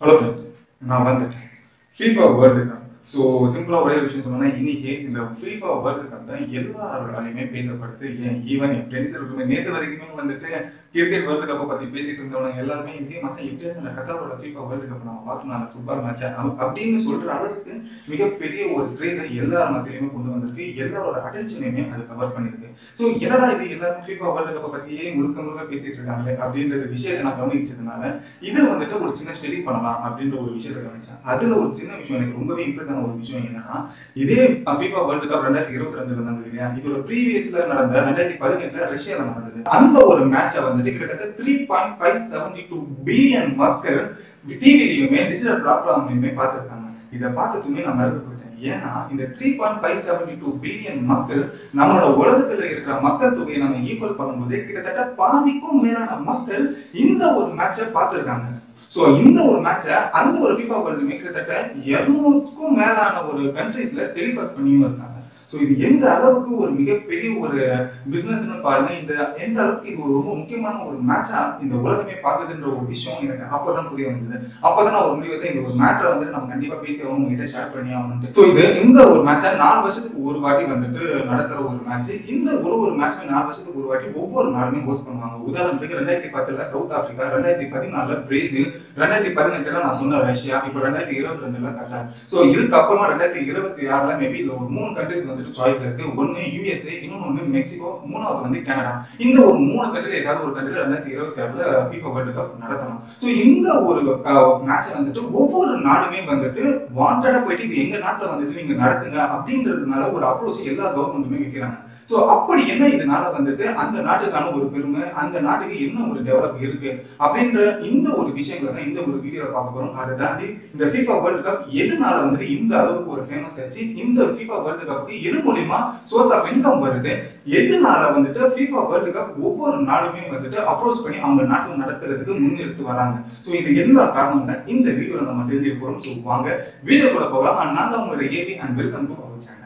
Hello friends நான் வந்துட்டேன் FIFA world cup so சிம்பிளாக ஒரே விஷயம் சொன்னா இன்னைக்கு இந்த ஃபீஃபா வேர்ல்டு கப் தான் எல்லாராலையுமே பேசப்படுது ஏன் ஈவன் என் ஃப்ரெண்ட்ஸ் இருக்குமே நேற்று வரைக்குமே வந்துட்டு கிரிக்கெட் வேர்ல்டு கப்பை பற்றி பேசிட்டு இருந்தவங்க எல்லாருமே இதே மாதம் எப்படியாச்சும் அந்த கத்தாரோட ஃபீஃபா வேர்ல்டு கப் நம்ம பார்த்தோம் அந்த ஃபுட்பால் மேட்ச் அப்படின்னு சொல்ற அளவுக்கு மிகப்பெரிய ஒரு கிரேஸை எல்லார் மத்தியிலுமே கொண்டு வந்திருக்கு எல்லாரோட அட்டென்ஷனையுமே அது கவர் பண்ணியிருக்கு ஸோ என்னடா இது எல்லாரும் ஃபீஃபா வேர்ல்டு கப்பை பற்றியே முழுக்க முழுக்க பேசிட்டு இருக்காங்களே அப்படின்றது விஷயத்தை நான் கவனிச்சதுனால இதில் வந்துட்டு ஒரு சின்ன ஸ்டடி பண்ணலாம் அப்படின்ற ஒரு விஷயத்தை கவனிச்சேன் அதுல ஒரு சின்ன விஷயம் எனக்கு ரொம்பவே இம்ப்ரெஸ் ஆன ஒரு விஷயம் என்னன்னா இதே FIFA வேர்ல்டு கப் ரெண்டாயிரத்தி இருபத்தி ரெண்டுல நடந்தது இல்லையா இதோட ப்ரீவியஸ்ல நடந்த ரெண்டாயிரத்தி பதினெட்டுல ரஷ்யால நடந்தது அந்த ஒரு மேட்சை வந்துட்டு கிட்டத்தட்ட three point five seventy two billion மக்கள் டிவிலையுமே டிஜிட்டல் பிளாட்ஃபார்ம்லையுமே பார்த்துருக்காங்க இதை பார்த்ததுமே நான் மறந்து போயிட்டேன் ஏன்னா இந்த three point five seventy two billion மக்கள் நம்மளோட உலகத்துல இருக்கிற மக்கள் தொகையை நம்ம ஈக்குவல் பண்ணும்போது கிட்டத்தட்ட பாதிக்கும் மேலான மக்கள் இந்த ஒரு மேட்சை பார்த்துருக்காங்க சோ இந்த ஒரு மேட்சை அந்த ஒரு FIFA வேர்ல்டு கிட்டத்தட்ட இருநூறுக்கும் மேலான ஒரு கண்ட்ரீஸ்ல டெலிகாஸ்ட் பண்ணியும் இருக்காங்க சோ இது எந்த அளவுக்கு ஒரு மிகப்பெரிய ஒரு பிசினஸ்னு பாருங்க இந்த எந்த அளவுக்கு இது ஒரு ரொம்ப முக்கியமான ஒரு மேட்சா இந்த உலகமே பாக்குதுன்ற ஒரு விஷயம் எனக்கு அப்பதான் புரிய வந்தது அப்பதான் நான் ஒரு முடிவத்தை இந்த ஒரு மேட்டரை வந்துட்டு நம்ம கண்டிப்பா பேசி ஆகணும் உங்ககிட்ட ஷேர் பண்ணி ஆகணும் சோ இது இந்த ஒரு மேட்சை நாலு வருஷத்துக்கு ஒரு வாட்டி வந்துட்டு நடத்துற ஒரு மேட்ச் இந்த ஒரு ஒரு மேட்ச்மே நாலு வருஷத்துக்கு ஒரு வாட்டி ஒவ்வொரு நாளுமே ஹோஸ்ட் பண்ணுவாங்க உதாரணத்துக்கு ரெண்டாயிரத்தி பத்துல சவுத் ஆப்பிரிக்கா ரெண்டாயிரத்தி பதினாலுல பிரேசில் ரெண்டாயிரத்தி பதினெட்டுல நான் சொன்ன ரஷ்யா இப்போ ரெண்டாயிரத்தி இருபத்தி ரெண்டுல கத்தார் சோ இதுக்கு அப்புறமா ரெண்டாயிரத்தி இருபத்தி ஆறுல மேபி இதுல ஒரு மூணு கண்ட்ரிஸ் வந்துட்டு சாய்ஸ்ல இருக்கு ஒன்னு யூஎஸ்ஏ இன்னொன்னு வந்து மெக்சிகோ மூணாவது வந்து கனடா இந்த ஒரு மூணு கண்ட்ரில ஏதாவது ஒரு கண்ட்ரில ரெண்டாயிரத்தி இருபத்தி ஆறுல FIFA வேர்ல்டு கப் நடத்தலாம் சோ இந்த ஒரு மேட்சை வந்துட்டு ஒவ்வொரு நாடுமே வந்துட்டு வாண்டடா போயிட்டு இது எங்க நாட்டுல வந்துட்டு நீங்க நடத்துங்க அப்படின்றதுனால ஒரு அப்ரோச் எல்லா கவர்மெண்ட்டுமே வைக்கிறாங்க சோ அப்படி என்ன இதனால வந்துட்டு அந்த நாட்டுக்கான ஒரு பெருமை அந்த நாட்டுக்கு என்ன ஒரு டெவலப் இருக்கு அப்படின்ற இந்த ஒரு விஷயங்களை தான் இந்த ஒரு வீடியோல பார்க்க போறோம் அதை தாண்டி இந்த FIFA வேர்ல்டு கப் எதனால வந்துட்டு இந்த அளவுக்கு ஒரு ஃபேமஸ் ஆச்சு இந்த FIFA வேர்ல்டு கப்புக்கு எது மூலியமா சோர்ஸ் ஆஃப் இன்கம் வருது எதனால வந்துட்டு FIFA வேர்ல்டு கப் ஒவ்வொரு நாடுமே வந்துட்டு அப்ரோச் பண்ணி அவங்க நாட்டில் நடத்துறதுக்கு முன்னெடுத்து வராங்க ஸோ இது எல்லா காரணமும் தான் இந்த வீடியோல நம்ம தெரிஞ்சுக்க போறோம் ஸோ வாங்க வீடியோ கூட போகலாம் நான் தான் உங்களுடைய AB and welcome to our channel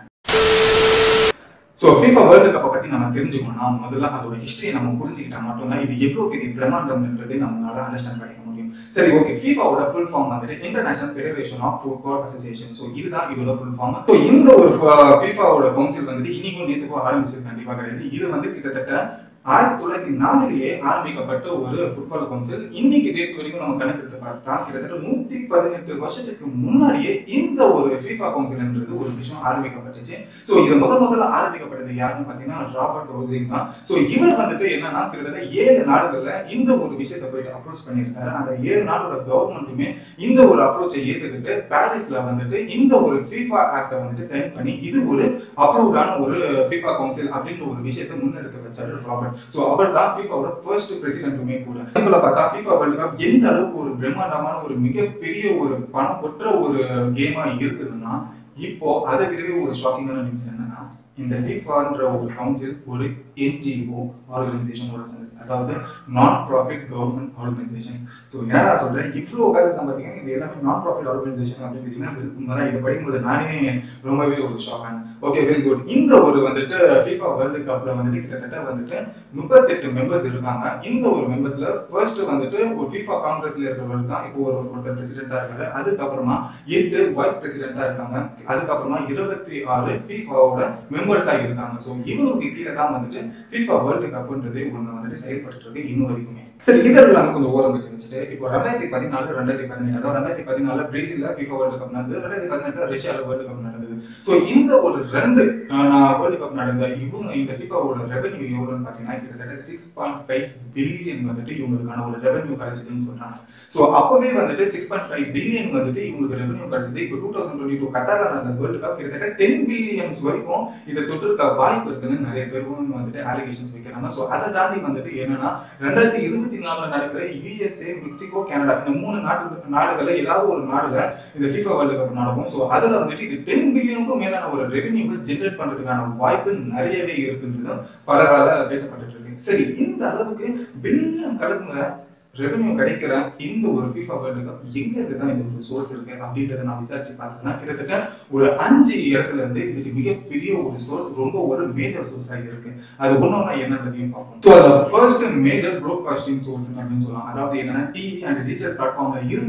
so FIFA world கப்பை பத்தி நம்ம தெரிஞ்சுக்கணும்னா முதல்ல அதோட ஹிஸ்டரியை நம்ம புரிஞ்சுக்கிட்டா மட்டும்தான் இது எவ்வளவு பெரிய பிரம்மாண்டம்ன்றது நம்மளால அண்டர்ஸ்டாண்ட் பண்ணிக்க முடியும் சரி ஓகே FIFAவோட ஃபுல் ஃபார்ம் வந்துட்டு international federation of football association so இதுதான் இதோட ஃபுல் ஃபார்ம் ஸோ இந்த ஒரு FIFAவோட கவுன்சில் வந்துட்டு இன்னைக்கும் நேற்றுக்கும் ஆரம்பிச்சது கண்டிப்பா கிடையாது இது வந்து கிட்டத்தட்ட ஆயிரத்தி தொள்ளாயிரத்தி நாலுலயே ஆரம்பிக்கப்பட்ட ஒரு ஃபுட்பால் கவுன்சில் இன்னைக்கு டேட் வரைக்கும் நம்ம கணக்கெடுத்து பார்த்தா கிட்டத்தட்ட நூத்தி பதினெட்டு வருஷத்துக்கு முன்னாடியே இந்த ஒரு FIFA கவுன்சில்ன்றது ஒரு விஷயம் ஆரம்பிக்கப்பட்டுச்சு ஸோ இது முத முதல்ல ஆரம்பிக்கப்பட்டது யாருன்னு பார்த்தீங்கன்னா ராபர்ட் ரோசிங் தான் ஸோ இவர் வந்துட்டு என்னன்னா கிட்டத்தட்ட ஏழு நாடுகள்ல இந்த ஒரு விஷயத்தை போயிட்டு அப்ரோச் பண்ணியிருக்காரு அந்த ஏழு நாடோட கவர்மெண்ட்டுமே இந்த ஒரு அப்ரோச்சை ஏற்றுக்கிட்டு பாரிஸ்ல வந்துட்டு இந்த ஒரு FIFA ஆக்டை வந்துட்டு சைன் பண்ணி இது ஒரு அப்ரூவ்டான ஒரு FIFA கவுன்சில் அப்படின்ற ஒரு விஷயத்தை முன்னெடுத்து வச்சாரு ராபர்ட் ஸோ அவர் தான் ஃபிஃபாவோட ஃபர்ஸ்ட் பிரசிடென்ட்டுமே கூட அதே பார்த்தா ஃபிஃபா வேர்ல்டு கப் எந்த அளவுக்கு ஒரு பிரம்மாண்டமான ஒரு மிகப்பெரிய ஒரு பணம் கொற்ற ஒரு கேமா இருக்குதுன்னா இப்போ அதை விடவே ஒரு ஷாக்கிங்கான நியூஸ் என்னன்னா இந்த ஃபிஃபான்ற ஒரு கவுன்சில் ஒரு என்ஜிஓ ஆர்கனைசேஷனோட சேர்ந்து அதாவது நான் ப்ராஃபிட் கவர்மெண்ட் ஆர்கனைசேஷன் ஸோ என்னடா சொல்றேன் இவ்வளோ காசு சம்பாதிக்காங்க இது எல்லாமே நான் ப்ராஃபிட் ஆர்கனைசேஷன் அப்படின்னு கேட்டீங்கன்னா உண்மைதான் இதை படிக்கும்போது நானே ரொம்பவே ஒரு ஷாக் ஆனேன் ஓகே வெரி குட் இந்த ஒரு வந்துட்டு FIFA வேர்ல்டு கப்ல வந்துட்டு கிட்டத்தட்ட வந்துட்டு முப்பத்தெட்டு மெம்பர்ஸ் இருக்காங்க இந்த ஒரு மெம்பர்ஸ்ல ஃபர்ஸ்ட் வந்துட்டு ஒரு FIFA காங்கிரஸ்ல இருக்கிறவர் தான் இப்போ ஒரு ஒருத்தர் பிரசிடென்டா இருக்காரு அதுக்கப்புறமா எட்டு வைஸ் பிரசிடென்டா இருக்காங்க அதுக்கப்புறமா இருபத்தி ஆறு FIFAவோட மெம்பர்ஸா இருக்காங்க ஸோ இவங்களுக்கு கீழே தான் வந்துட்டு FIFA வேர்ல்டு கப்ன்றது ஒன்று வந்துட்டு செயல்பட்டு இருக்கு இன்னும் வரைக்குமே சரி இதெல்லாம் கொஞ்சம் ஓரம் விட்டு வச்சுட்டு இப்போ ரெண்டாயிரத்தி பதினாலு ரெண்டாயிரத்தி பதினெட்டு அதாவது ரெண்டாயிரத்தி பதினாலுல பிரேசில்ல FIFA வேர்ல்டு கப் நடந்தது ரெண்டாயிரத்தி பதினெட்டுல ரஷ்யால வேர்ல்டு கப் நடந்தது ஸோ இந்த ஒரு ரெண்டு வேர்ல்டு கப் நடந்த இவங்க இந்த ஃபிஃபாவோட ரெவென்யூ எவ்வளோன்னு பார்த்தீங்கன்னா கிட்டத்தட்ட சிக்ஸ் பாயிண்ட் ஃபைவ் பில்லியன் வந்துட்டு இவங்களுக்கான ஒரு ரெவென்யூ கிடைச்சதுன்னு சொல்றாங்க ஸோ அப்பவே வந்துட்டு சிக்ஸ் பாயிண்ட் ஃபைவ் பில்லியன் வந்துட்டு இவங்களுக்கு ரெவென்யூ கிடைச்சது இப்போ டூ தௌசண்ட் டுவெண்ட்டி டூ கத்தாரில் நடந்த வேர்ல்டு கப் கிட்டத்தட்ட டென் பில்லியன்ஸ் வரைக்கும் இதை தொட்டிருக்க வாய்ப்பு இருக்குன்னு நிறைய பேரும் வந்துட்டு அலிகேஷன்ஸ் வைக்கிறாங்க ஸோ அதை தாண்டி வந்துட்டு என்னன்னா ரெண்டாயிரத்தி இருபத்தி நாலுல நடக்கிற யூஎஸ்ஏ மெக்சிகோ கனடா இந்த மூணு நாட்டு நாடுகள்ல ஏதாவது ஒரு நாடுல இந்த FIFA வேர்ல்டு கப் நடக்கும் ஸோ அதுல வந்துட்டு இது டென் பில்லியனுக்கும் மேலான ஒரு ரெவென்யூவை ஜென்ரேட் பண்றதுக்கான வாய்ப்பு நிறையவே இருக்குன்றது பலரால பேசப்பட்டு இருக்கு சரி இந்த அளவுக்கு பில்லியன் கணக்குல ரெவென்யூ கிடைக்கிற இந்த ஒரு FIFA வேர்ல்டு கப் எங்க இருந்து தான் இந்த ஒரு சோர்ஸ் இருக்கு அப்படின்றத நான் விசாரிச்சு பார்த்தேன்னா கிட்டத்தட்ட ஒரு அஞ்சு இடத்துல இருந்து இதுக்கு மிகப்பெரிய ஒரு சோர்ஸ் ரொம்ப ஒரு மேஜர் சோர்ஸ் ஆகி இருக்கு அது ஒன்னொன்னா என்னன்றதையும் பார்ப்போம் ஸோ அதில் ஃபர்ஸ்ட் மேஜர் ப்ரோட்காஸ்டிங் சோர்ஸ் அப்படின்னு சொல்லலாம் அதாவது என்னன்னா டிவி அண்ட் டிஜிட்டல் பிளாட்ஃபார்ம்ல இருந்து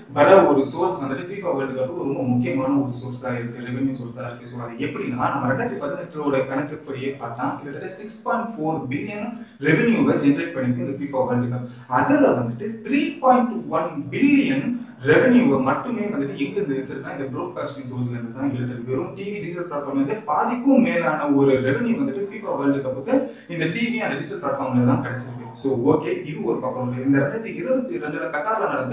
வர ஒரு சோர்ஸ் வந்துட்டு FIFA வேர்ல்டு கப் ரொம்ப முக்கியமான ஒரு சோர்ஸா இருக்கு ரெவென்யூ சோர்ஸா இருக்கு ஸோ அது எப்படின்னா நம்ம ரெண்டாயிரத்தி பதினெட்டோட கணக்குப்படியே பார்த்தா கிட்டத்தட்ட சிக்ஸ் பாயிண்ட் ஃபோர் பில்லியன் ரெவென்யூவை ஜென்ரேட் பண்ணிருக்கு இந்த FIFA வேர்ல்டு கப் அதுல வந்துட்டு த்ரீ பாயிண்ட் ஒன் பில்லியன் ரெவென்யூவை மட்டுமே வந்துட்டு எங்க இருந்து எடுத்துருக்கா இந்த ப்ரோட்காஸ்டிங் சோர்ஸ்ல இருந்து தான் எடுத்திருக்கு வெறும் டிவி டிஜிட்டல் பிளாட்ஃபார்ம் வந்து பாதிக்கும் மேலான ஒரு ரெவென்யூ வந்துட்டு FIFA வேர்ல்டு கப்புக்கு இந்த டிவி அண்ட் டிஜிட்டல் பிளாட்ஃபார்ம்ல தான் கிடைச்சிருக்கு ஸோ ஓகே இது ஒரு பக்கம் இருக்கு. இந்த ரெண்டாயிரத்தி இருபத்தி ரெண்டுல கத்தார்ல நடந்த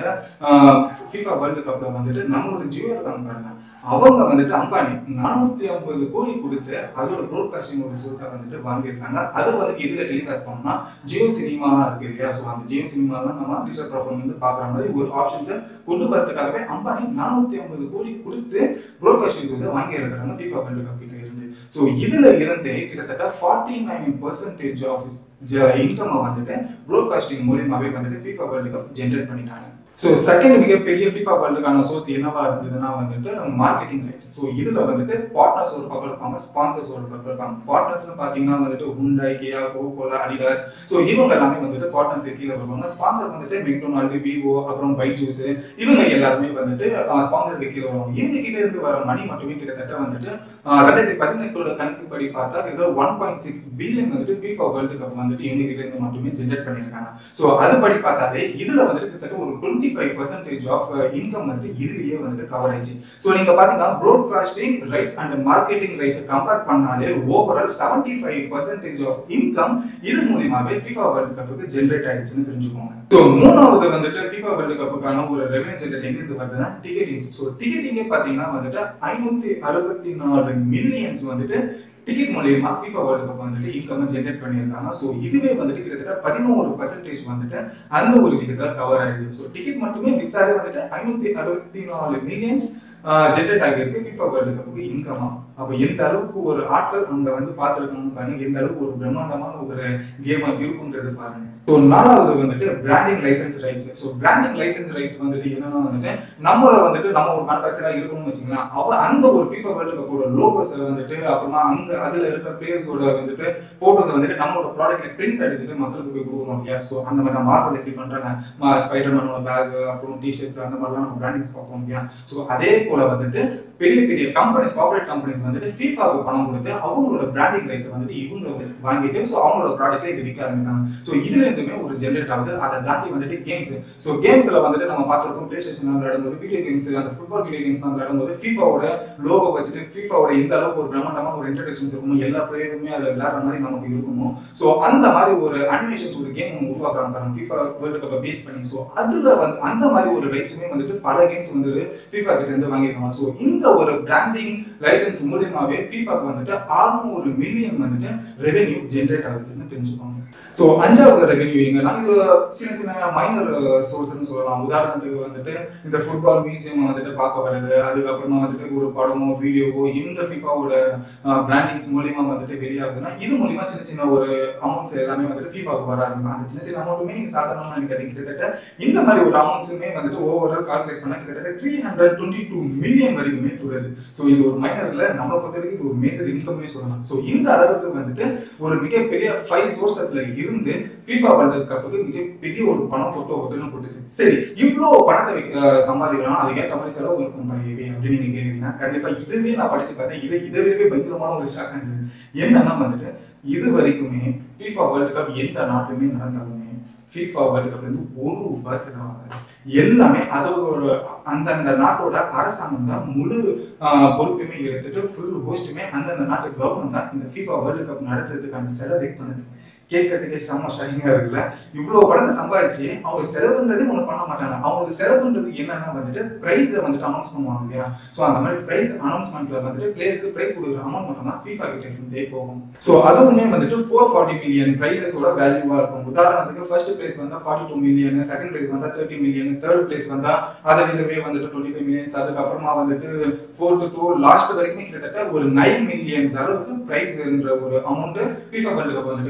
FIFA வேர்ல்டு கப்ல வந்துட்டு நம்மளோட ஜியோ இருக்காங்க பாருங்க அவங்க வந்துட்டு அம்பானி நானூத்தி ஐம்பது கோடி கொடுத்து அதோட ப்ரோட்காஸ்டிங்கோட சோர்ஸா வந்துட்டு வாங்கியிருக்காங்க அது வந்து எதுல டெலிகாஸ்ட் பண்ணோம்னா ஜியோ சினிமா இருக்கு இல்லையா ஸோ அந்த ஜியோ சினிமாலாம் நம்ம டிஜிட்டல் பிளாட்ஃபார்ம் வந்து பாக்குற மாதிரி ஒரு ஆப்ஷன்ஸை கொண்டு வரதுக்காகவே அம்பானி நானூத்தி ஐம்பது கோடி கொடுத்து ப்ரோட்காஸ்டிங் சோர்ஸை வாங்கி இருக்கிறாங்க FIFA வேர்ல்டு கப் கிட்ட இருந்து ஸோ இதுல இருந்தே கிட்டத்தட்ட forty nine percentage of income வந்துட்டு ப்ரோட்காஸ்டிங் மூலியமாவே வந்துட்டு FIFA வேர்ல்டு கப் ஜென்ரேட் பண்ணிட்டாங்க ஸோ செகண்ட் மிகப்பெரிய FIFA வேர்ல்டுக்கான சோர்ஸ் என்னவா இருந்ததுன்னா வந்துட்டு மார்க்கெட்டிங் ரைட்ஸ் ஸோ இதுல வந்துட்டு பார்ட்னர்ஸ் ஒரு பக்கம் இருப்பாங்க ஸ்பான்சர்ஸ் ஒரு பக்கம் இருப்பாங்க பார்ட்னர்ஸ்னு பார்த்தீங்கன்னா வந்துட்டு Hyundai Kia Coca Cola Adidas so இவங்க எல்லாமே வந்துட்டு பார்ட்னர்ஸ் கீழே வருவாங்க ஸ்பான்சர் வந்துட்டு மெக்டொனால்டு விவோ அப்புறம் பைஜூஸ் இவங்க எல்லாருமே வந்துட்டு ஸ்பான்சருக்கு கீழே வருவாங்க இவங்க கிட்ட இருந்து வர மணி மட்டுமே கிட்டத்தட்ட வந்துட்டு ஆஹ் ரெண்டாயிரத்தி பதினெட்டோட கணக்குப்படி பார்த்தா கிட்டத்தட்ட ஒன் பாயிண்ட் சிக்ஸ் பில்லியன் வந்துட்டு FIFA வேர்ல்டு கப் வந்துட்டு இவங்க கிட்ட இருந்து மட்டுமே ஜென்ரேட் பண்ணியிருக்காங்க ஸோ அதுபடி பார்த்தாலே இதுல வந்துட்டு கிட்டத்தட்ட ஒரு twenty five percentage of income வந்துட்டு இதுலயே வந்துட்டு கவர் ஆயிடுச்சு ஸோ நீங்க பாத்தீங்கன்னா broadcasting rights and marketing rights compare பண்ணாலே overall seventy five percentage of income இது மூலியமாவே FIFA வேர்ல்டு கப்புக்கு ஜென்ரேட் ஆயிடுச்சுன்னு தெரிஞ்சுக்கோங்க ஸோ மூணாவது வந்துட்டு FIFA வேர்ல்டு கப்புக்கான ஒரு ரெவன்யூ ஜென்ரேட் எங்க இருந்து வருதுன்னா டிக்கெட்டிங் ஸோ டிக்கெட்டிங்கே பாத்தீங்கன்னா வந்துட்டு ஐநூத்தி அறுபத்தி நாலு மில்லியன்ஸ் வந்துட்டு டிக்கெட் மூலியமா FIFA வேர்ல்டு கப் வந்துட்டு இன்கம் ஜென்ரேட் பண்ணியிருக்காங்க ஸோ இதுவே வந்துட்டு கிட்டத்தட்ட பதினோரு பர்சன்டேஜ் வந்துட்டு அந்த ஒரு விஷயத்துல கவர் ஆயிடுது ஸோ டிக்கெட் மட்டுமே வித்தாலே வந்துட்டு ஐநூத்தி அறுபத்தி நாலு மில்லியன்ஸ் ஜென்ரேட் ஆகியிருக்கு FIFA வேர்ல்டு கப்புக்கு இன்கமா அப்போ எந்த அளவுக்கு ஒரு ஆட்கள் அங்க வந்து பார்த்துருக்காங்க பாருங்க எந்த அளவுக்கு ஒரு பிரம்மாண்டமான ஒரு கேமா இருக்குன்றது பாருங்க ஸோ நாலாவது வந்துட்டு branding licence rights so branding licence rights வந்துட்டு என்னன்னா வந்துட்டு நம்மள வந்துட்டு நம்ம ஒரு மேனுஃபேக்சரா இருக்கணும்னு வச்சுக்கலாம் அவ அந்த ஒரு FIFA வேர்ல்டு கப்போட லோகோஸ் வந்துட்டு அப்புறமா அங்க அதுல இருக்க பிளேயர்ஸோட வந்துட்டு போட்டோஸ் வந்துட்டு நம்மளோட ப்ராடக்ட்ல பிரிண்ட் அடிச்சுட்டு மக்களுக்கு போய் கொடுக்குறோம் இல்லையா ஸோ அந்த மாதிரி தான் மார்க்கெட் எப்படி பண்றாங்க ஸ்பைடர்மேனோட பேக் அப்புறம் டிஷர்ட்ஸ் அந்த மாதிரிலாம் நம்ம பிராண்டிங்ஸ் பார்ப்போம் இல்லையா ஸோ அதே போல வந்துட்டு பெரிய பெரிய கம்பெனிஸ் கார்பரேட் கம்பெனிஸ் வந்துட்டு ஃபீஃபாவுக்கு பணம் கொடுத்து அவங்களோட பிராண்டிங் ரைட்ஸ் வந்துட்டு இவங்க வந்து வாங்கிட்டு ஸோ அவங்களோட ப்ராடக்ட்டை இது விற்க ஆரம்பித்தாங்க ஸோ இதுல இருந்துமே ஒரு ஜென்ரேட் ஆகுது அதை தாண்டி வந்துட்டு கேம்ஸ் ஸோ கேம்ஸ்ல வந்துட்டு நம்ம பார்த்துருக்கோம் பிளே ஸ்டேஷன் விளையாடும்போது வீடியோ கேம்ஸ் அந்த ஃபுட்பால் வீடியோ கேம்ஸ் விளையாடும்போது ஃபீஃபாவோட லோகோ வச்சுட்டு ஃபீஃபாவோட எந்த அளவுக்கு ஒரு பிரம்மாண்டமான ஒரு இன்ட்ரடக்ஷன்ஸ் இருக்குமோ எல்லா பிளேயருமே அதை விளையாடுற மாதிரி நமக்கு இருக்குமோ ஸோ அந்த மாதிரி ஒரு அனிமேஷன்ஸ் ஒரு கேம் ஒன்று உருவாக்குறாங்க பாருங்க ஃபீஃபா வேர்ல்டு கப்பை பேஸ் பண்ணி ஸோ அதுல வந்து அந்த மாதிரி ஒரு ரைட்ஸுமே வந்துட்டு பல கேம்ஸ் வந்துட்டு ஃபீஃபா கிட்ட இருந்து வாங்கியிருக்காங்க ஸோ இந்த ஒரு பிராண்டிங் லைசன்ஸ் மூலியமாவே ஃபீஃபாக்கு வந்துட்டு ஆறுநூறு மில்லியன் வந்துட்டு ரெவென்யூ ஜென்ரேட் ஆகுதுன்னு தெரிஞ்சுக்கோங்க ஸோ அஞ்சாவது ரெவென்யூ எங்கன்னா இது சின்ன சின்ன மைனர் சோர்ஸ்னு சொல்லலாம் உதாரணத்துக்கு வந்துட்டு இந்த ஃபுட்பால் மியூசியம் வந்துட்டு பார்க்க வர்றது அதுக்கப்புறமா வந்துட்டு ஒரு படமோ வீடியோவோ இந்த ஃபிஃபாவோட பிராண்டிங்ஸ் மூலியமா வந்துட்டு வெளியாகுதுன்னா இது மூலியமா சின்ன சின்ன ஒரு அமௌண்ட்ஸ் எல்லாமே வந்துட்டு ஃபீஃபாவுக்கு வர ஆரம்பிக்கும் அந்த சின்ன சின்ன அமௌண்ட்டுமே நீங்க சாதாரணமா நினைக்காது கிட்டத்தட்ட இந்த மாதிரி ஒரு அமௌண்ட்ஸுமே வந்துட்டு ஓவரால் கால்குலேட் பண்ணா கிட்டத்தட்ட three hundred twenty two million வரைக்குமே தொடுது ஸோ இது ஒரு மைனர்ல நம்ம பொறுத்த வரைக்கும் இது ஒரு மேஜர் இன்கம்னே சொல்லலாம் ஸோ இந்த அளவுக்கு வந்துட்டு ஒரு மிகப்பெரிய ஃபைவ் சோர்சஸ்ல இருந்து FIFA வேர்ல்டு கப்புக்கு மிகப்பெரிய ஒரு பணம் போட்டு ஒட்டுன்னு போட்டுச்சு சரி இவ்வளோ பணத்தை வைக்க- அஹ் சம்பாதிக்கிறோம் அதுக்கு ஏற்ற மாதிரி செலவு இருக்கும் பாய்வே அப்படின்னு நீங்க கேக்குறீங்கன்னா கண்டிப்பா இதுவே நான் படிச்சு பார்த்தேன் இது இதை விடவே பயங்கரமான ஒரு ஷாக் இருந்தது என்னன்னா வந்துட்டு இது வரைக்குமே FIFA வேர்ல்டு கப் எந்த நாட்டிலுமே நடந்தாலுமே FIFA வேர்ல்டு கப்ல இருந்து ஒரு ரூபாய் செலவாகாது எல்லாமே அதோட அந்தந்த நாட்டோட அரசாங்கம் தான் முழு ஆஹ், பொறுப்புமே எடுத்துட்டு ஃபுல் ஹோஸ்ட்டுமே அந்தந்த நாட்டு கவர்மெண்ட் தான் இந்த FIFA வேர்ல்டு கப் நடத்துறதுக்கான செலவே பண்ணுது கேட்கறதுக்கே செம்ம ஷாக்கிங்கா இருக்குல்ல இவ்வளவு பணத்தை சம்பாதிச்சு அவங்க செலவுன்றதே ஒண்ணு பண்ண மாட்டாங்க அவங்களுக்கு செலவுன்றது என்னன்னா வந்துட்டு பிரைஸை வந்துட்டு அனௌன்ஸ் பண்ணுவாங்க இல்லையா ஸோ அந்த மாதிரி பிரைஸ் அனௌன்ஸ்மெண்ட்ல வந்துட்டு பிளேஸ்க்கு பிரைஸ் கொடுக்குற அமௌண்ட் மட்டும் தான் FIFA கிட்ட இருந்தே போகும் ஸோ அதுவுமே வந்துட்டு ஃபோர் ஃபார்ட்டி மில்லியன் பிரைசஸோட வேல்யூவா இருக்கும் உதாரணத்துக்கு ஃபர்ஸ்ட் பிளேஸ் வந்தா forty two million second place வந்தா தேர்ட்டி மில்லியன் தேர்ட் பிளேஸ் வந்தா அதை விடவே வந்துட்டு டுவெண்ட்டி ஃபைவ் மில்லியன்ஸ் அதுக்கப்புறமா வந்துட்டு ஃபோர்த் டூ லாஸ்ட் வரைக்கும் கிட்டத்தட்ட ஒரு நைன் மில்லியன்ஸ் அளவுக்கு பிரைஸ் என்ற ஒரு அமௌண்ட் FIFA வேர்ல்டு கப் வந்துட்டு அந்த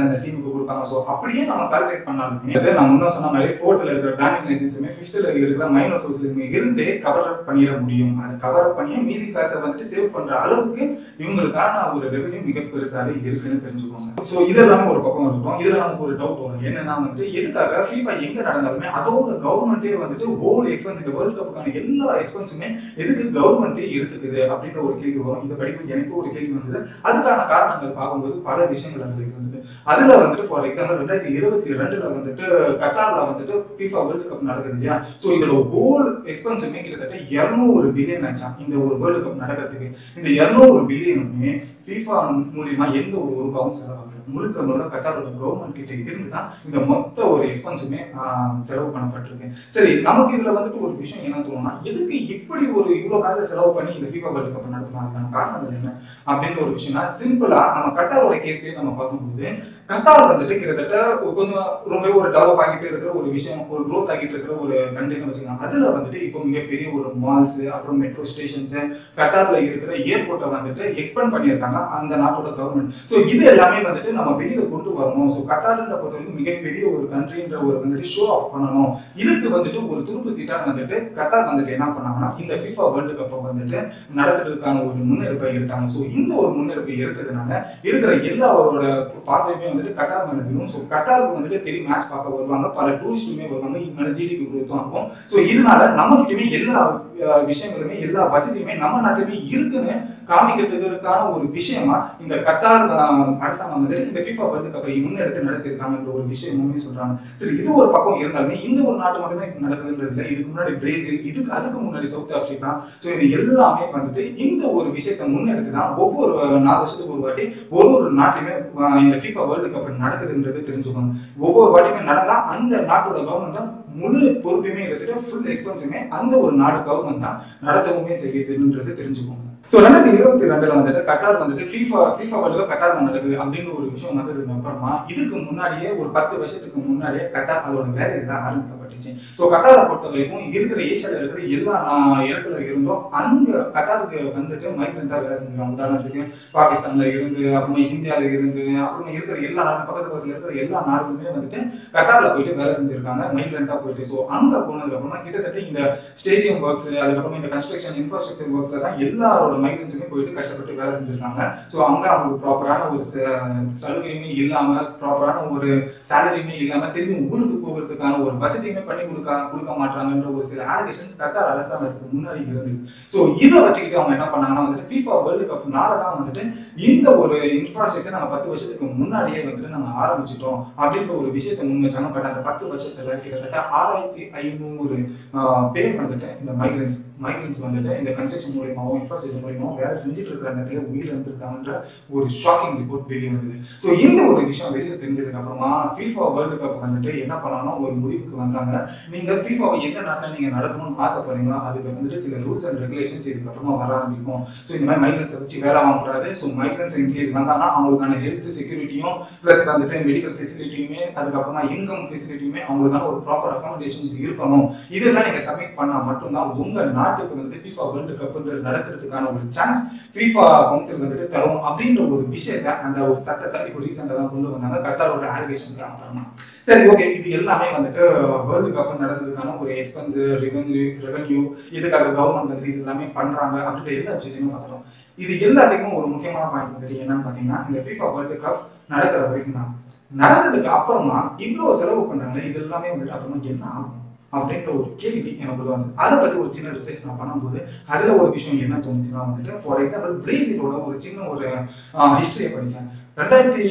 அந்த டீமுக்கு கொடுப்பாங்க ஸோ அப்படியே நம்ம கால்குலேட் பண்ணாலுமே அது நான் முன்ன சொன்ன மாதிரி ஃபோர்த்தில் இருக்கிற பிராண்டிங் லைசன்ஸுமே ஃபிஃப்த்தில் இருக்கிற மைனர் சோர்ஸ்லையுமே இருந்து கவர் அப் பண்ணிட முடியும் அதை கவர் அப் பண்ணி மீதி காசை வந்துட்டு சேவ் பண்ற அளவுக்கு இவங்களுக்கான ஒரு ரெவென்யூ மிக பெருசாவே இருக்குன்னு தெரிஞ்சுக்கோங்க ஸோ இதெல்லாமே ஒரு பக்கம் இருக்கும் இதுல நமக்கு ஒரு டவுட் வரும் என்னன்னா வந்துட்டு எதுக்காக FIFA எங்க நடந்தாலுமே அதோட கவர்மெண்ட்டே வந்துட்டு ஹோல் எக்ஸ்பென்ஸ் இந்த வேர்ல்ட் கப்புக்கான எல்லா எக்ஸ்பென்ஸுமே எதுக்கு கவர்மெண்ட்டே எடுத்துக்குது அப்படின்ற ஒரு கேள்வி வரும் இந்த படிப்பு எனக்கு ஒரு கேள்வி வந்தது அதுக்கான காரணங்கள் பார்க்கும்போது பல விஷயங்கள் அதுல இருந்தது அதுல வந்துட்டு ஃபார் எக்ஸாம்பிள் ரெண்டாயிரத்தி இருபத்தி ரெண்டுல வந்துட்டு கத்தார்ல வந்துட்டு FIFA வேர்ல்டு கப் நடக்குது இல்லையா ஸோ இதோட ஹோல் எக்ஸ்பென்ஸுமே கிட்டத்தட்ட இருநூறு பில்லியன் ஆச்சான் இந்த ஒரு வேர்ல்டு கப் நடக்கிறதுக்கு இந்த இருநூறு பில்லியனுமே FIFA மூலியமா எந்த ஒரு ரூபாவும் செலவாகல முழுக்க முழுக்க கட்டாரோட கவர்மெண்ட் கிட்ட இருந்து தான் இந்த மொத்த ஒரு எக்ஸ்பென்ஸுமே செலவு பண்ணப்பட்டிருக்கு சரி நமக்கு இதுல வந்துட்டு ஒரு விஷயம் என்ன தோணும்னா எதுக்கு இப்படி ஒரு இவ்வளவு காசை செலவு பண்ணி இந்த FIFA வேர்ல்டு கப் நடத்தணும் அதுக்கான காரணங்கள் என்ன அப்படின்ற ஒரு விஷயம்னா சிம்பிளா நம்ம கட்டாரோட கேஸ்லயே நம்ம பார்க்கும்போது கத்தார் வந்துட்டு கிட்டத்தட்ட ஒரு கொஞ்சம் ரொம்ப ஒரு டெவலப் ஆகிட்டு இருக்கிற ஒரு விஷயம் ஒரு க்ரோத் ஆகிட்டு இருக்கிற ஒரு கண்ட்ரின்னு வச்சுக்கலாம் அதுல வந்துட்டு இப்போ மிகப்பெரிய ஒரு மால்ஸ் அப்புறம் மெட்ரோ ஸ்டேஷன்ஸ் கத்தார்ல இருக்கிற ஏர்போர்ட்டை வந்துட்டு எக்ஸ்பெண்ட் பண்ணியிருக்காங்க அந்த நாட்டோட கவர்மெண்ட் ஸோ இது எல்லாமே வந்துட்டு நம்ம வெளியில கொண்டு வரணும் ஸோ கத்தார்ன்ற பொறுத்த வரைக்கும் மிகப்பெரிய ஒரு கண்ட்ரின்ற ஒரு வந்துட்டு ஷோ ஆஃப் பண்ணணும் இதுக்கு வந்துட்டு ஒரு துருப்பு சீட்டா வந்துட்டு கத்தார் வந்துட்டு என்ன பண்ணாங்கன்னா இந்த FIFA வேர்ல்டு கப்பை வந்துட்டு நடத்துறதுக்கான ஒரு முன்னெடுப்பை எடுத்தாங்க ஸோ இந்த ஒரு முன்னெடுப்பை எடுத்ததுனால இருக்கிற எல்லாரோட பார்வையுமே வந்துட்டு கட்டார் மேல விழும் ஸோ கட்டாருக்கு வந்துட்டு தெரிய மேட்ச் பார்க்க வருவாங்க பல டூரிஸ்டுமே வருவாங்க இது மேல ஜிடிபி குரோத்தும் ஆகும் ஸோ இதனால நம்ம கிட்டயுமே எல்லா அஹ், விஷயங்களுமே எல்லா வசதியுமே நம்ம நாட்டிலுமே இருக்குன்னு காமிக்கிறதுக்கான ஒரு விஷயமா இந்த கட்டார் அஹ், அரசாங்கம் வந்துட்டு இந்த FIFA வேர்ல்டு கப்பை முன்னெடுத்து நடத்திருக்காங்கன்ற ஒரு விஷயமுமே சொல்றாங்க சரி இது ஒரு பக்கம் இருந்தாலுமே இந்த ஒரு நாட்டு மட்டும் தான் இப்ப நடக்குதுன்றது இல்லை இதுக்கு முன்னாடி பிரேசில் இதுக்கு அதுக்கு முன்னாடி சவுத் ஆப்பிரிக்கா ஸோ இது எல்லாமே வந்துட்டு இந்த ஒரு விஷயத்தை முன்னெடுத்து தான் ஒவ்வொரு நாலு வருஷத்துக்கு ஒரு வாட்டி ஒரு ஒரு நாட்டிலுமே அஹ், இந்த FIFA வேர்ல்டு கப் நடக்குதுன்றது தெரிஞ்சுக்கணும் ஒவ்வொரு வாட்டியுமே நடந்தா அந்த நாட்டோட கவர்மெண்ட் தான் முழு பொறுப்பையுமே எடுத்துட்டு ஃபுல் எக்ஸ்பென்ஸுமே அந்த ஒரு நாடு கவர்மெண்ட் தான் நடத்தவுமே செய்யுதுன்றது தெரிஞ்சுக்கோங்க ஸோ ரெண்டாயிரத்தி இருபத்தி ரெண்டுல வந்துட்டு கட்டார் வந்துட்டு FIFA FIFA world cup Qatar நடக்குது அப்படின்னு ஒரு விஷயம் வந்ததுக்கு அப்புறமா இதுக்கு முன்னாடியே ஒரு பத்து வருஷத்துக்கு முன்னாடியே கட்டார் அதோட வேலையை தான் ஆரம்பிக்கப்பட்டுச்சு ஸோ கட்டாரை பொறுத்த வரைக்கும் இருக்கிற ஏஷியால இருக்கிற எல்லா ஆஹ், இடத்துல இருந்தும் அங்க கட்டாருக்கு வந்துட்டு மைக்ரெண்டா வேலை செஞ்சிருக்காங்க உதாரணத்துக்கு பாகிஸ்தான்ல இருந்து அப்புறமா இந்தியால இருந்து அப்புறமா இருக்கிற எல்லா நாடு பக்கத்து பக்கத்துல இருக்கிற எல்லா நாடுகளுமே வந்துட்டு கட்டார்ல போயிட்டு வேலை செஞ்சிருக்காங்க மைக்ரெண்டா போயிட்டு ஸோ அங்க போனதுக்கு அப்புறமா கிட்டத்தட்ட இந்த ஸ்டேடியம் ஒர்க்ஸ் அதுக்கப்புறமா இந்த கன்ஸ்ட்ரக்ஷன் இன்ஃப்ராஸ்ட்ரக்சர் ஒர்க்ஸ்ல தான் எல்லாரோட மைக்ரன்ஸுமே போயிட்டு கஷ்டப்பட்டு வேலை செஞ்சிருக்காங்க ஸோ அங்க அவங்களுக்கு ப்ராப்பரான ஒரு ச- சலுகையுமே இல்லாம ப்ராப்பரான ஒரு சேலரியுமே இல்லாம திரும்பி ஊருக்கு போகிறதுக்கான ஒரு வசதியுமே பண்ணி கொடுக்க கொடுக்க மாட்டாங்கன்ற ஒரு சில ஆலிகேஷன்ஸ் கத்தார் அரசாங்கத்துக்கு முன்னாடி இருந்தது ஸோ இதை வச்சுக்கிட்டு அவங்க என்ன பண்ணாங்கன்னா வந்துட்டு FIFA வேர்ல்டு கப்னால தான் வந்துட்டு இந்த ஒரு இன்ஃப்ராஸ்ட்ரக்சர் நம்ம பத்து வருஷத்துக்கு முன்னாடியே வந்துட்டு நம்ம ஆரம்பிச்சிட்டோம் அப்படின்ற ஒரு விஷயத்தை முன் வச்சாங்க பட் அந்த பத்து வருஷத்துல கிட்டத்தட்ட ஆறாயிரத்தி ஐநூறு பேர் வந்துட்டு இந்த மைக்ரன்ஸ் மைக்ரன்ஸ் வந்துட்டு இந்த கன்ஸ்ட்ரக்ஷன் மூலியமாவும் இன்ஃப்ராஸ்ட்ரக்சர் மூலியமாவும் வேலை செஞ்சுட்டு இருக்கிற நேரத்துல உயிர் இருந்திருக்காங்கன்ற ஒரு ஷாக்கிங் ரிப்போர்ட் வெளியே வந்தது ஸோ இந்த ஒரு விஷயம் வெளியே தெரிஞ்சதுக்கு அப்புறமா FIFA வேர்ல்டு கப் வந்துட்டு என்ன பண்ணாலும் ஒரு முடிவுக்கு வந்தாங்க நீங்க ஃபீஃபாவை எந்த நாட்டில் நீங்க நடத்தணும்னு ஆசைப்படுறீங்களோ அதுக்கு வந்துட்டு சில ரூல்ஸ் அண்ட் ரெகுலேஷன்ஸ் இதுக்கப்புறமா வர ஆரம்பிக்கும் ஸோ இந்த மாதிரி மைக்ரன்ஸை வச்சு வேலை வாங்கக்கூடாது ஸோ மைக்ரன்ஸ் இன்கேஸ் வந்தாங்கன்னா அவங்களுக்கான ஹெல்த் செக்யூரிட்டியும் ப்ளஸ் வந்துட்டு மெடிக்கல் ஃபெசிலிட்டியுமே அதுக்கப்புறமா இன்கம் ஃபெசிலிட்டியுமே அவங்களுக்கான ஒரு ப்ராப்பர் அகாமடேஷன்ஸ் இருக்கணும் இதெல்லாம் நீங்க சப்மிட் பண்ணா மட்டும்தான் உங்க நாட்டுக்கு வந்து FIFA வேர்ல்டு கப்ன்றது நடத்துறதுக்கான ஒரு சான்ஸ் FIFA கவுன்சில் வந்துட்டு தரும் அப்படின்ற ஒரு விஷயத்தை அந்த ஒரு சட்டத்தை இப்போ ரீசெண்டாக தான் கொண்டு வந்தாங்க கத்தாரோட ஆலிகேஷனுக்கு அப்புறமா சரி ஓகே இது எல்லாமே வந்துட்டு வேர்ல்டு கப் நடந்ததுக்கான ஒரு எக்ஸ்பென்ஸ் ரெவென்யூ ரெவென்யூ இதுக்காக கவர்மெண்ட் வந்துட்டு இது எல்லாமே பண்றாங்க அப்படின்ற எல்லா விஷயத்தையுமே பார்த்துட்டோம் இது எல்லாத்துக்குமே ஒரு முக்கியமான பாயிண்ட் வந்துட்டு என்னன்னு பார்த்தீங்கன்னா இந்த FIFA வேர்ல்டு கப் நடக்கிற வரைக்கும் தான் நடந்ததுக்கு அப்புறமா இவ்வளோ செலவு பண்றாங்க இது எல்லாமே வந்துட்டு அப்புறமா என்ன ஆகும் அப்படின்ற ஒரு கேள்வி எனக்குள்ள வந்து அதை பத்தி ஒரு சின்ன ரிசர்ச் நான் பண்ணும்போது அதுல ஒரு விஷயம் என்ன தோணுச்சுன்னா வந்துட்டு ஃபார் எக்ஸாம்பிள் பிரேசிலோட ஒரு சின்ன ஒரு ஹிஸ்டரியை படிச்சேன் ரெண்டாயிரத்தி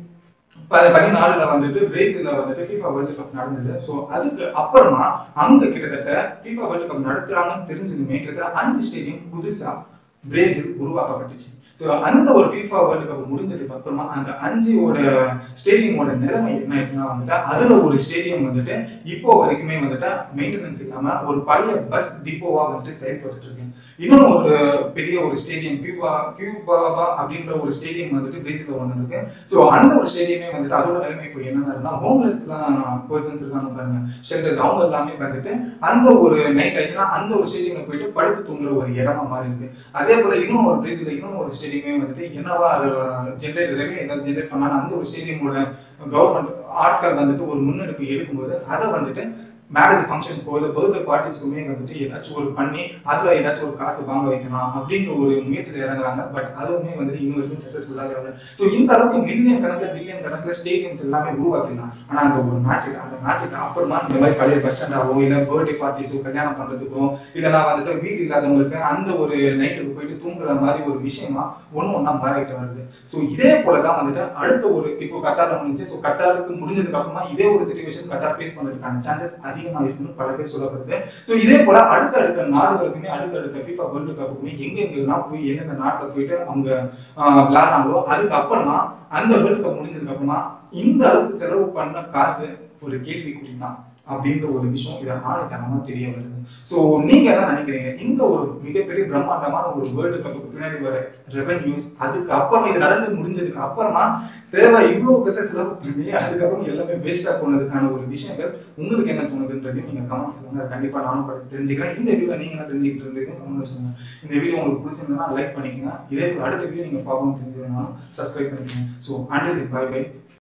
ப- பதினாலுல வந்துட்டு பிரேசில்ல வந்துட்டு FIFA வேர்ல்டு கப் நடந்தது ஸோ அதுக்கு அப்புறமா அங்க கிட்டத்தட்ட FIFA வேர்ல்டு கப் நடத்துறாங்கன்னு தெரிஞ்சதுமே கிட்டத்தட்ட அஞ்சு ஸ்டேடியம் புதுசா பிரேசில் உருவாக்கப்பட்டுச்சு ஸோ அந்த ஒரு FIFA வேர்ல்டு கப் முடிஞ்சதுக்கு அப்புறமா அந்த அஞ்சோட ஸ்டேடியமோட நிலைமை என்ன ஆயிடுச்சுன்னா வந்துட்டு அதுல ஒரு ஸ்டேடியம் வந்துட்டு இப்போ வரைக்குமே வந்துட்டு மெயின்டெனன்ஸ் இல்லாம ஒரு பழைய பஸ் டிப்போவா வந்துட்டு செயல்பட்டு இருக்கு இன்னொன்று ஒரு பெரிய ஒரு ஸ்டேடியம் கியூபா கியூபாபா அப்படின்ற ஒரு ஸ்டேடியம் வந்துட்டு பிரேசில்ல ஒன்று இருக்கு ஸோ அந்த ஒரு ஸ்டேடியமே வந்துட்டு அதோட நிலைமை இப்போ என்னன்னா இருந்தா ஹோம்லெஸ்லாம் பர்சன்ஸ் இருக்காங்க பாருங்க ஷெல்டர்ஸ் அவங்க எல்லாமே வந்துட்டு அந்த ஒரு நைட் ஆயிடுச்சுன்னா அந்த ஒரு ஸ்டேடியம்ல போயிட்டு படுத்து தூங்குற ஒரு இடமா மாறி இருக்கு அதே போல இன்னும் ஒரு பிரேசில்ல இன்னும் ஒரு ஸ்டேடியம் ஸ்டேடியமே வந்துட்டு என்னவா அது ஜென்ரேட் ரெவன்யூ ஏதாவது ஜென்ரேட் பண்ணாலும் அந்த ஒரு ஸ்டேடியமோட கவர்மெண்ட் ஆட்கள் வந்துட்டு ஒரு முன்னெடுப்பு எடுக்கும்போது அதை வந்துட்டு மேரேஜ் ஃபங்க்ஷன்ஸ்க்கோ இல்லை பர்த்டே பார்ட்டிஸ்க்குமே வந்துட்டு ஏதாச்சும் ஒரு பண்ணி அதில் ஏதாச்சும் ஒரு காசு வாங்க வைக்கலாம் அப்படின்ற ஒரு முயற்சியில் இறங்குறாங்க பட் அதுவுமே வந்துட்டு இன்னும் வரைக்கும் சக்ஸஸ்ஃபுல்லாக இல்லை ஸோ இந்த அளவுக்கு மில்லியன் கணக்கில் பில்லியன் கணக்கில் ஸ்டேடியம்ஸ் எல்லாமே உருவாக்கிடலாம் ஆனால் அந்த ஒரு மேட்சுக்கு அந்த மேட்சுக்கு அப்புறமா இந்த மாதிரி பழைய பஸ் ஸ்டாண்டாவோ இல்லை பர்த்டே பார்ட்டிஸோ கல்யாணம் பண்ணுறதுக்கோ இல்லைனா வந்துட்டு வீடு இல்லாதவங்களுக்கு அந்த ஒரு நைட்டுக்கு போயிட்டு தூங்குற மாதிரி ஒரு விஷயமா ஒன்று ஒன்றா மாறிட்டு வருது ஸோ இதே போல தான் வந்துட்டு அடுத்த ஒரு இப்போ கத்தாரில் முடிஞ்சு ஸோ கத்தாருக்கு முடிஞ்சதுக்கு அப்புறமா இதே ஒரு சுச்சுவேஷன் கத்தார் ஃபேஸ் பண்ணுறதுக்கான சான்சஸ் அதிகமாக இருக்குன்னு பல பேர் சொல்லப்படுது ஸோ இதே போல அடுத்தடுத்த நாடுகளுக்குமே அடுத்தடுத்த FIFA வேர்ல்டு கப்புக்குமே எங்க எங்கெல்லாம் போய் எந்தெந்த நாட்டில் போயிட்டு அவங்க ஆஹ், விளையாடுறாங்களோ அதுக்கப்புறமா அந்த வேர்ல்டு கப் முடிஞ்சதுக்கு அப்புறமா இந்த அளவுக்கு செலவு பண்ண காசு ஒரு கேள்விக்குறி தான் அப்படின்ற ஒரு விஷயம் இதை ஆணித்தனமா தெரிய வருது ஸோ நீங்க என்ன நினைக்கிறீங்க இந்த ஒரு மிகப்பெரிய பிரம்மாண்டமான ஒரு வேர்ல்டு கப்புக்கு பின்னாடி வர ரெவென்யூஸ் அதுக்கு அப்புறம் இது நடந்து முடிஞ்சதுக்கு அப்புறமா தேவை இவ்வளவு பெருசா செலவு பண்ணி அதுக்கப்புறம் எல்லாமே வேஸ்டா போனதுக்கான ஒரு விஷயங்கள் உங்களுக்கு என்ன தோணுதுன்றதையும் நீங்க கமெண்ட் சொல்லுங்க அதை கண்டிப்பா நானும் படிச்சு தெரிஞ்சுக்கிறேன் இந்த வீடியோ நீங்க என்ன தெரிஞ்சுக்கிட்டு இருந்ததையும் கமெண்ட் சொல்லுங்க இந்த வீடியோ உங்களுக்கு பிடிச்சிருந்தா லைக் பண்ணிக்கோங்க இதே போல அடுத்த வீடியோ நீங்க பார்க்கணும் தெரிஞ்சதுனாலும் சப்ஸ்கிரைப் பண்ணிக்கோங்க ஸோ அண்ட் பை பை